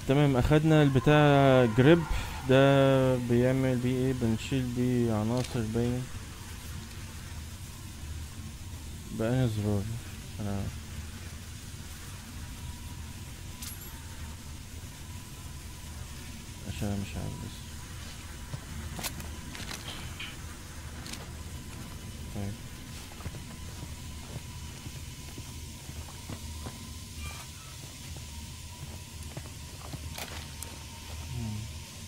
تمام اخدنا البتاع جريب ده بيعمل بيه ايه بنشيل بيه عناصر باين بأنهي زرار انا عشان أنا مش عارف بس طيب مم.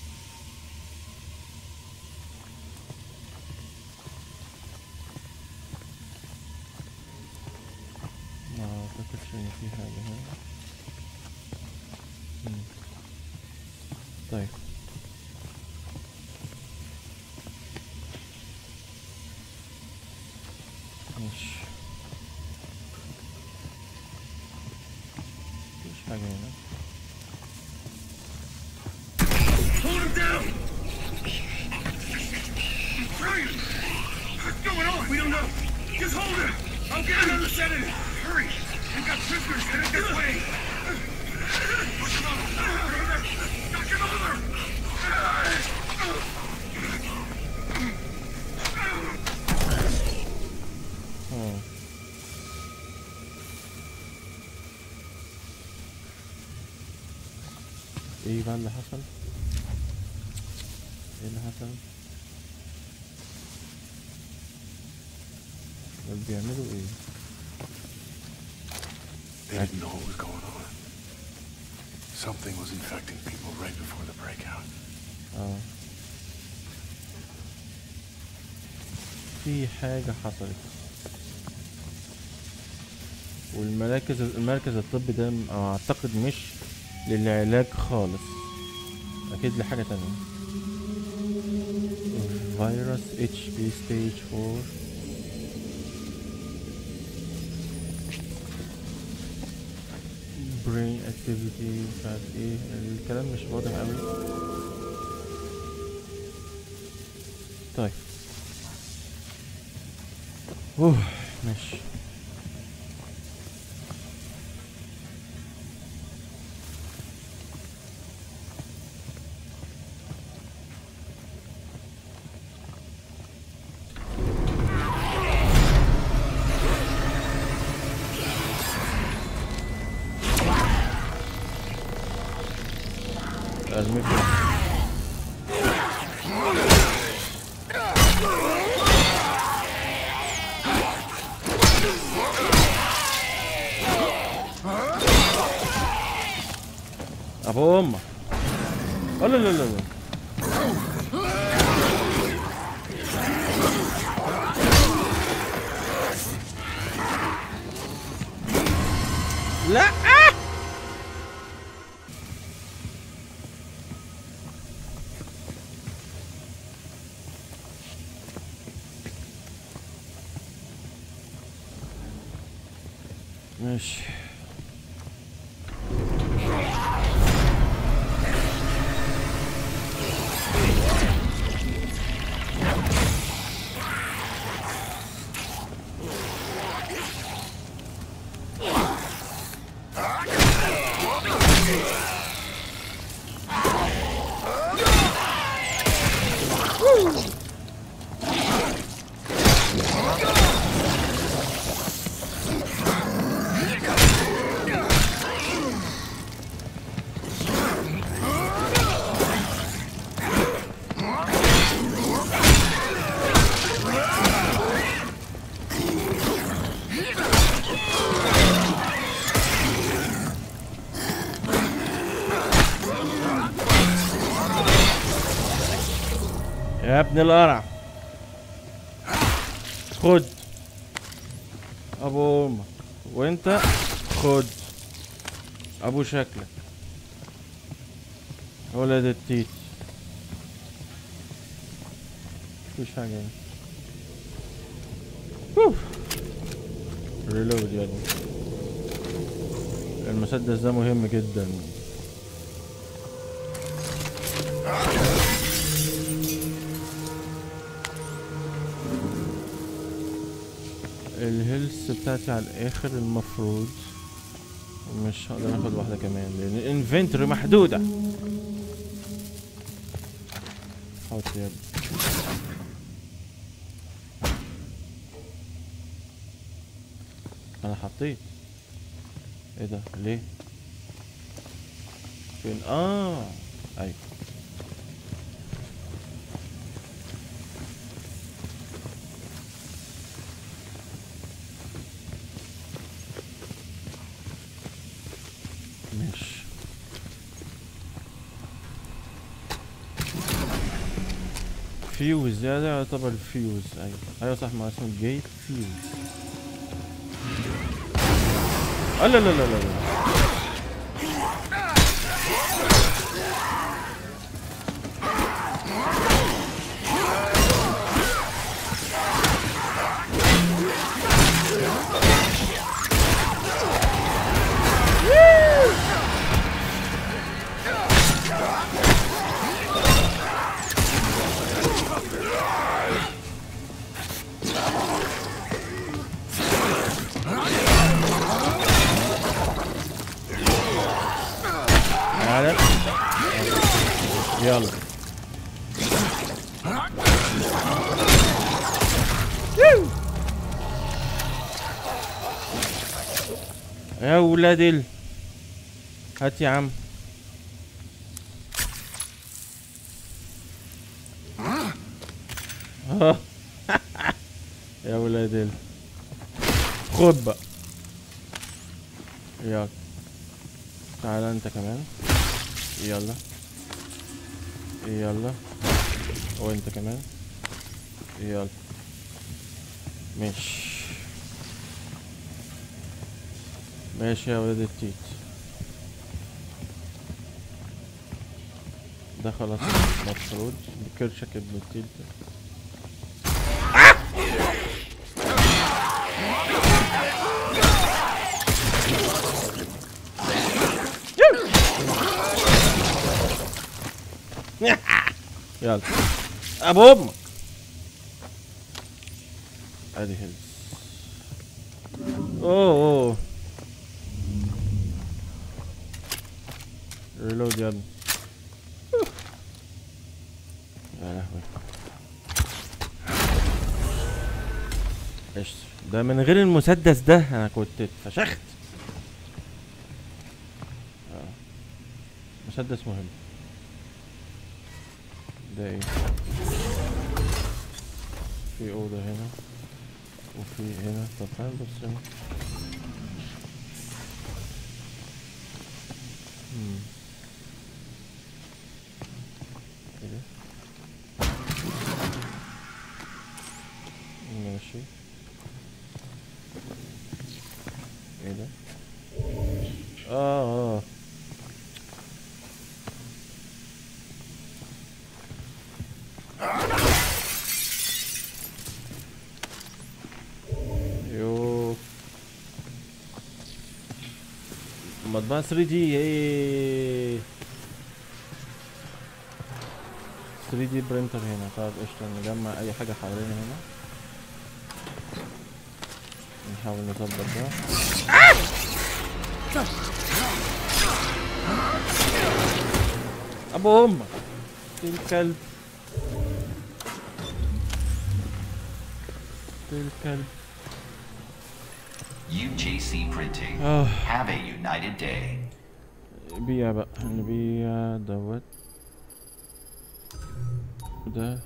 ما اعتقدش ان في حاجة هنا مم. طيب ماشي مفيش حاجة هنا Hold him down! Brian! What's going on? We don't know. Just hold him! I'll get another sedative! Hurry! We've got prisoners headed this way! Push him over! Knock him over! اه ايه بقى اللي حصل ايه اللي حصل دول بيعملوا ايه They didn't know what was going on. Something was infecting people right before the breakout. اه في حاجة حصلت والمراكز المركز الطبي ده م- اعتقد مش للعلاج خالص اكيد لحاجة تانية فيروس اتش بي ستيج 4 brain activity مش عارف ايه الكلام مش واضح اوي طيب اوه ماشي ارمي في ابو امك لا لا لا لا لا آه! ماشي يا ابن القرع خد ابو امك وانت خد ابو شكلك ولد التيت مفيش حاجة هنا أوف. ريلود يا ابني المسدس ده مهم جدا الهيلث بتاعتي على الاخر المفروض مش هقدر اخد واحدة كمان لان الانفنتوري محدودة حط يد انا حطيت ايه ده ليه فين اه ايوه ماشي فيوز ده ده يعتبر فيوز ايوه ايوه صح ما اسمه جيت فيوز آه لا لا لا لا لا تعالى يلا يا ولاد ال هات يا عم آه. يا ولاد ال خد بقى يلا تعال انت كمان يلا يلا وانت كمان يلا ماشي ماشي يا ولاد التيت ده خلاص مطرود بكرشك ابن التيت ده يلا ابو امك ادي هيلز اوه اوه ريلود يا ابني يا لهوي قشطة ده من غير المسدس ده انا كنت اتفشخت آه. مسدس مهم ده ايه في اوضه هنا وفي هنا طب تعال بص هنا مم. ايه ده ماشي ايه ده اه اه يو مطبعة 3 دي ايه 3 دي برينتر هنا طيب قشطة نجمع اي حاجة حوالينا هنا نحاول نظبط ده ابو امك الكلب الكلب UJC Printing. اه Have a united day. بيع بقى نبيع دوت ده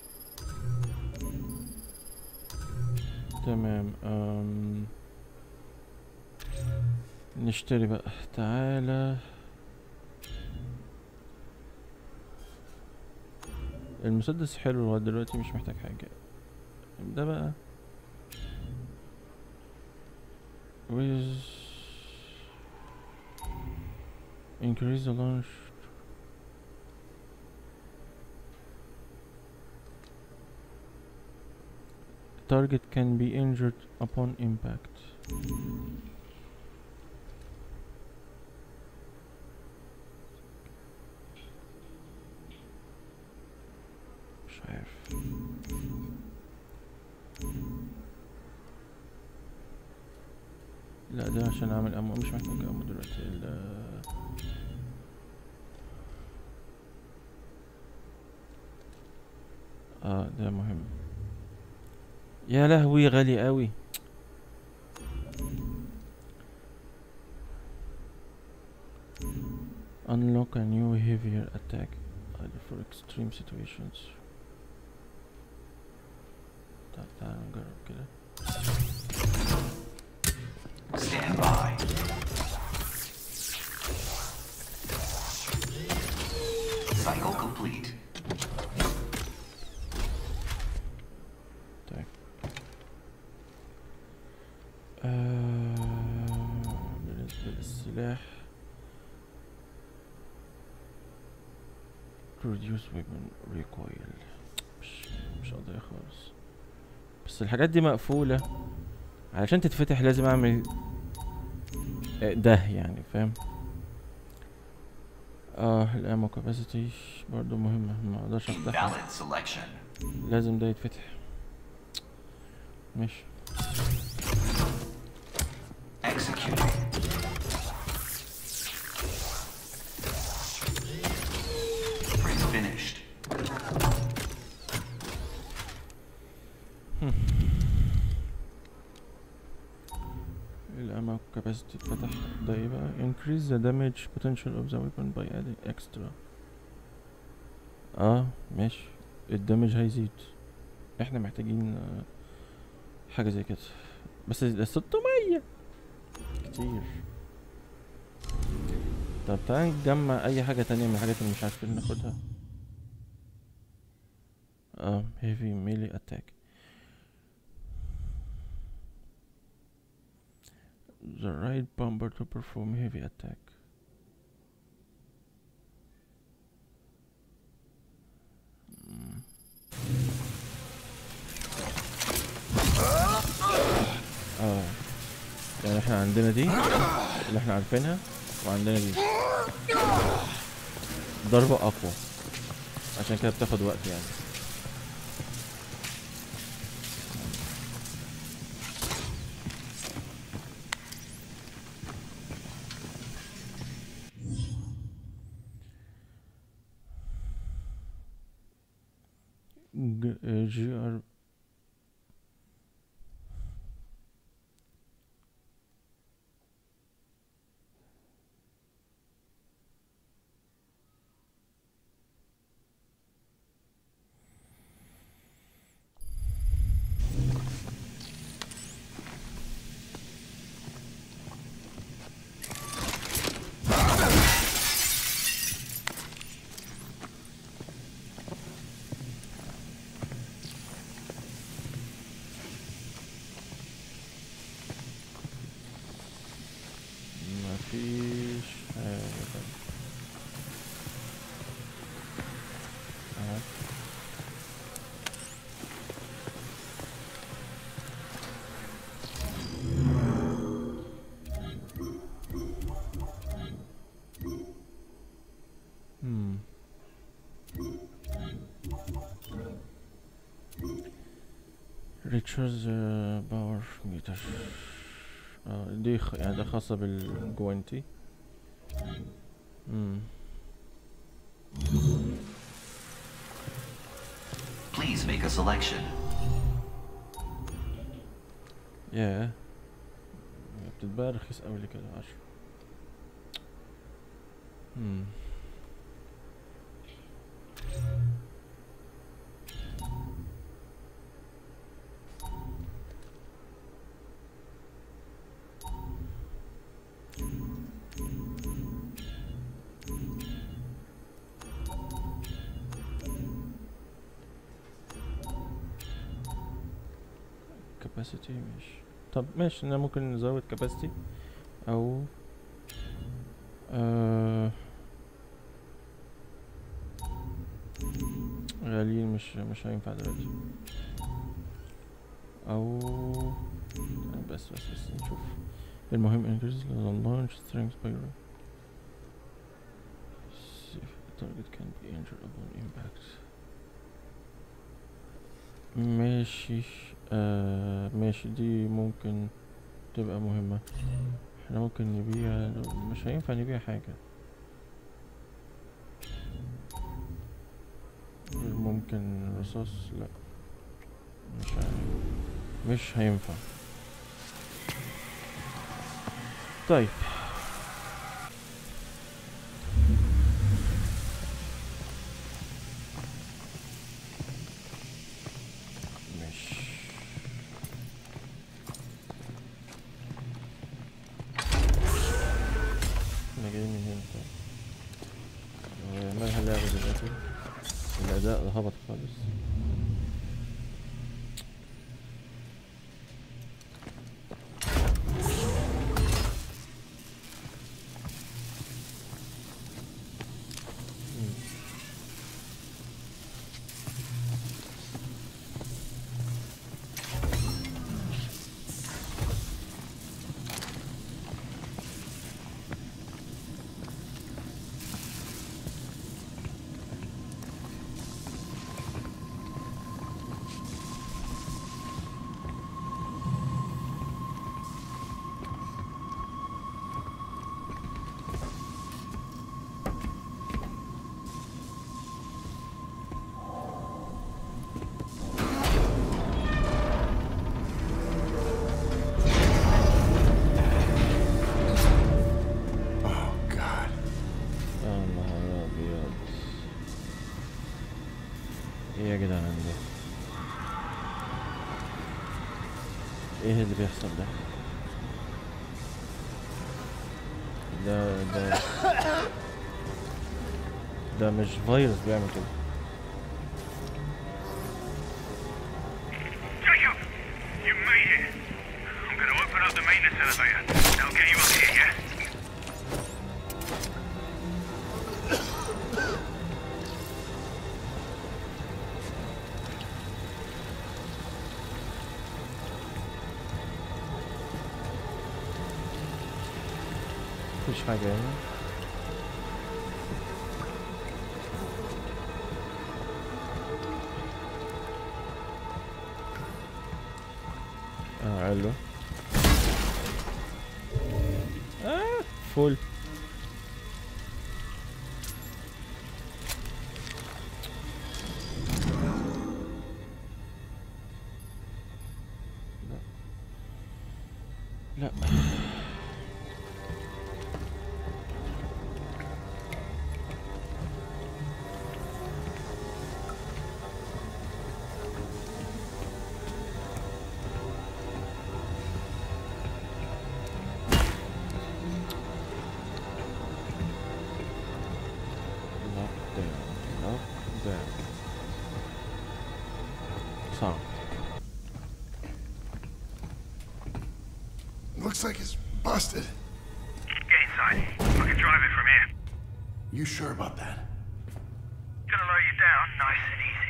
تمام أم نشتري بقى تعالى المسدس حلو لغاية دلوقتي مش محتاج حاجة ده بقى with increase the launch target can be injured upon impact مش عارف لا ده عشان اعمل امو مش محتاج امو دلوقتي ال اه ده مهم يا لهوي غالي قوي Unlock a new heavier attack either for extreme situations طب تعالى نجرب كده Stand by. Cycle complete. طيب آه بالنسبة للسلاح reduce weapon recoil مش مش قضية خالص بس الحاجات دي مقفولة علشان تتفتح لازم اعمل آه، ده يعني فاهم اه الامو كاباسيتي برضو مهمة ما اقدرش افتحها Valid selection. لازم ده يتفتح ماشي Executing. Print finished. الامو capacity اتفتح ده ايه بقى increase the damage potential of the weapon by adding extra اه ماشي الدمج هيزيد احنا محتاجين آه، حاجة زي كده بس ده 600 كتير طب تعال نجمع اي حاجة تانية من الحاجات اللي مش عارفين ناخدها اه heavy melee attack the right bomber to perform heavy attack. مم. اه يعني احنا عندنا دي اللي احنا عارفينها وعندنا دي ضربة أقوى عشان كده بتاخد وقت يعني G- uh, GR مفيش حاجة تانية أهو. Hmm. Recharge uh, power meter اه دي خ... يعني ده خاصة بالجوانتي امم Please make a selection. ياه هي بتتباع رخيص اوي لكده عشرة امم capacity ماشي طب ماشي انا ممكن نزود capacity او آه غاليين مش مش هينفع دلوقتي او بس بس بس نشوف المهم increase the launch strength by See if the target can be injured upon impact ماشي آه ماشي دي ممكن تبقى مهمة احنا ممكن نبيع مش هينفع نبيع حاجة غير ممكن رصاص لا مش عارف. مش هينفع طيب مش احنا جايين من هنا طيب هو مالها اللعبة دلوقتي الأداء هبط خالص مم. Oh, God. يا نهار أبيض ايه يا جدعان ده ايه اللي بيحصل ده ده ده ده مش فيروس بيعمل كده Jacob! You made it! I'm gonna open up the maintenance elevator. That'll get you up here, yeah? مفيش حاجة هنا اه الو اه فول لا لا Lockdown. Lockdown. صعب Looks like it's busted. Get inside. I can drive it from here. You sure about that? Gonna lower you down nice and easy.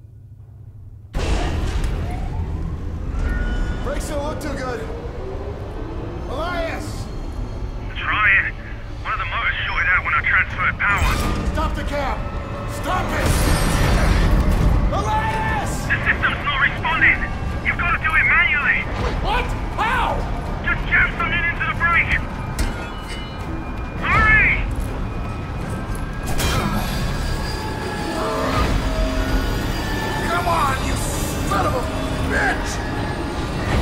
Brakes don't look too good. Elias! Trying. One of the motors shorted out when I transferred power. Stop the cab! Stop it! Elias! The system's not responding. You've got to do it manually. What? How? Just jam something into the brake. Hurry! Come on, you son of a bitch!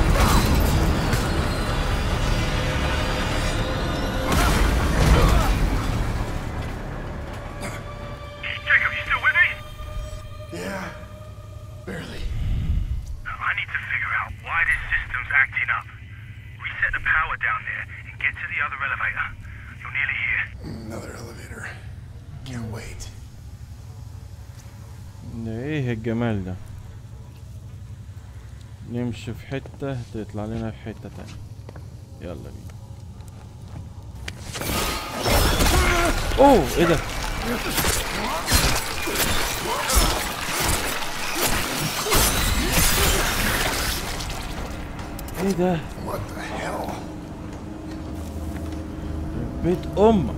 Jacob, you still with me? Yeah, barely. I need to figure out why this system's acting up. Reset the power down there and get to the other elevator. You're nearly here. Another elevator. Can't wait. ده ايه الجمال ده نمشي في حتة تطلع لنا في حتة تانية يلا بينا اوه ايه ده ايه ده What the hell? بيت امك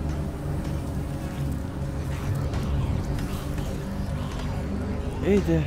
ايه ده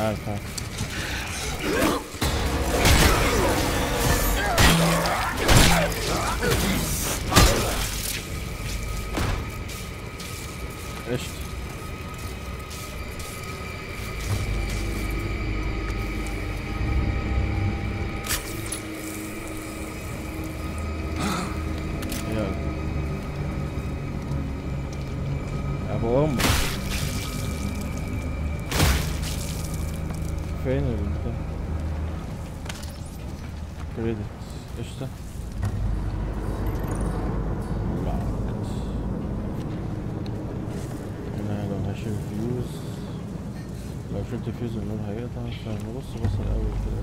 تعال تعال قشطة يلا يا ابو امك فين البتاع كريدت قشطة بعد. هنا لو هشيل فيوز لو شلت فيوز النور هيقطع فنبص بص الأول كده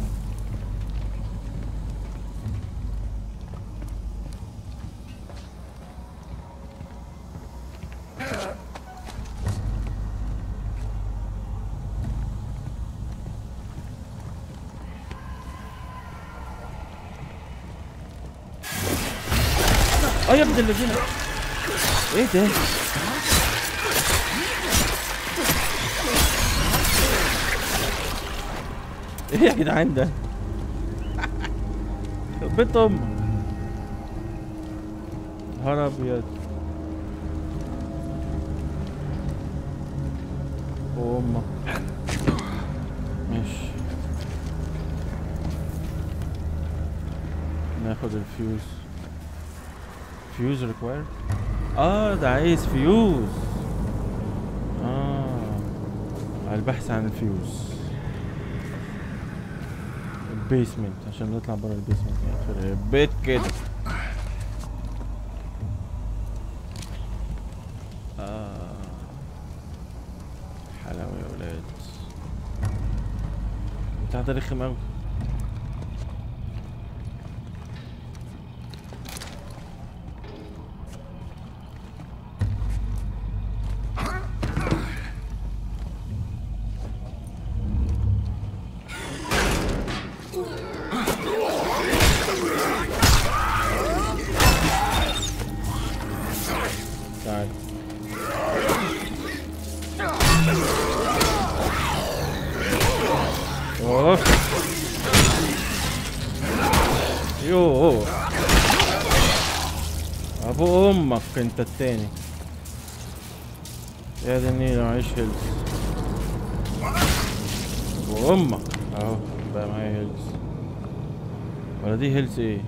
اه يا ابن الذين ايه ده ايه يا جدعان ده بنت امك نهار ابيض وامك ماشي ناخد الفيوز فيوز ريكوايرد اه ده عايز فيوز اه البحث عن الفيوز البيسمنت عشان نطلع بره البيسمنت يعني في البيت كده آه حلاوة يا ولاد بتاع ده رخم اوي تعال اوف يوه ابو امك انت التاني يا دي النيل معيش هيلز ابو امك اهو بقى معايا هيلز ولا دي هيلز ايه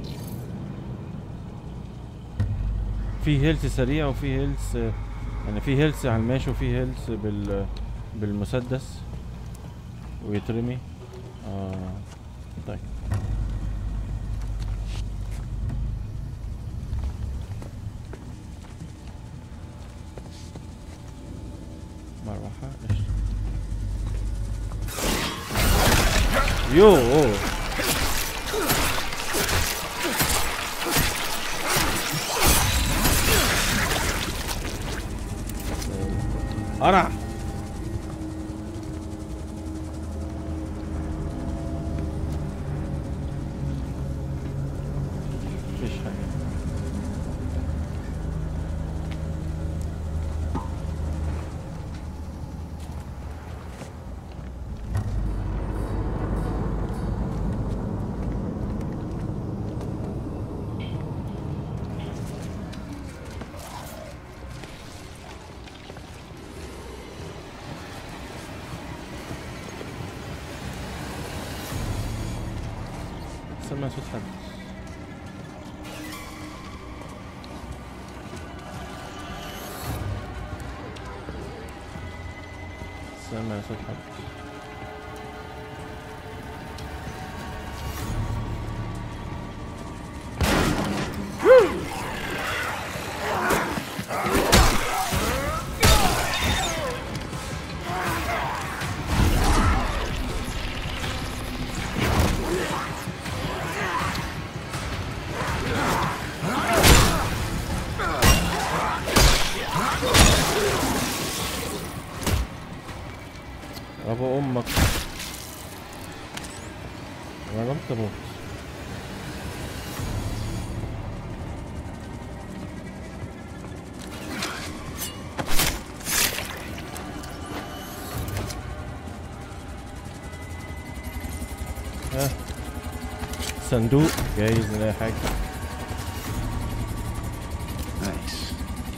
في هيلث سريع وفي هيلث يعني في هيلث على الماشي وفي هيلث بال بالمسدس ويترمي اه طيب مروحة قشطة يو قرع مفيش حاجة سمع صوت حد سمع صوت حد ابو امك انا قمت اموت صندوق جايز نلاقي حاجة Nice.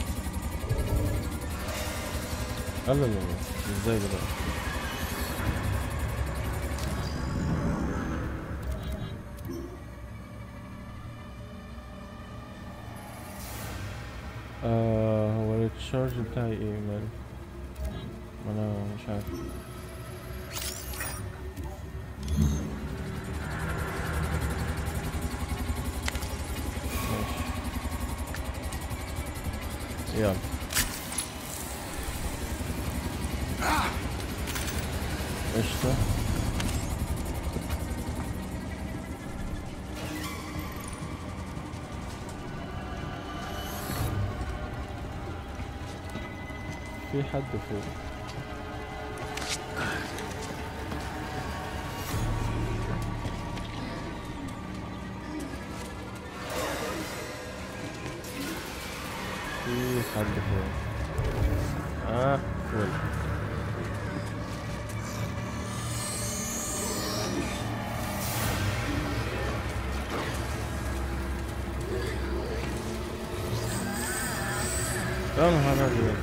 لا لا لا لا. ازاي ده بقى آه هو التشارج بتاعي ايه ماله ما انا مش عارف ماشي يلا قشطة في حد فوق في حد فوق اه فوق يا نهار ابيض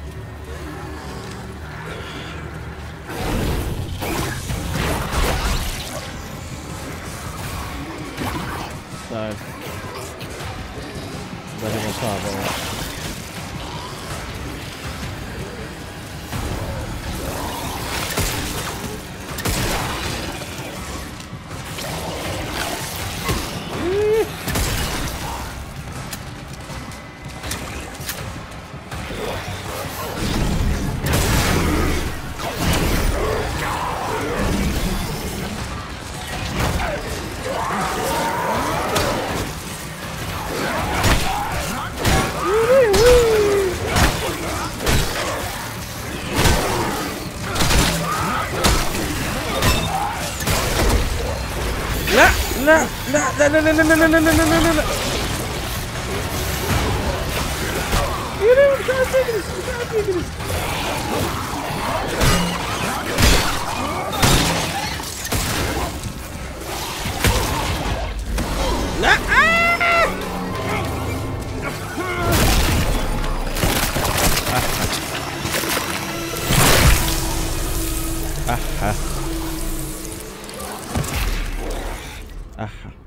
طيب ده هيبقى صعب أوي. لا لا لا لا لا لا لا لا لا لا لا لا لا لا يا لهوي مش عارف يجلس مش عارف يجلس لا آه! أحا أحا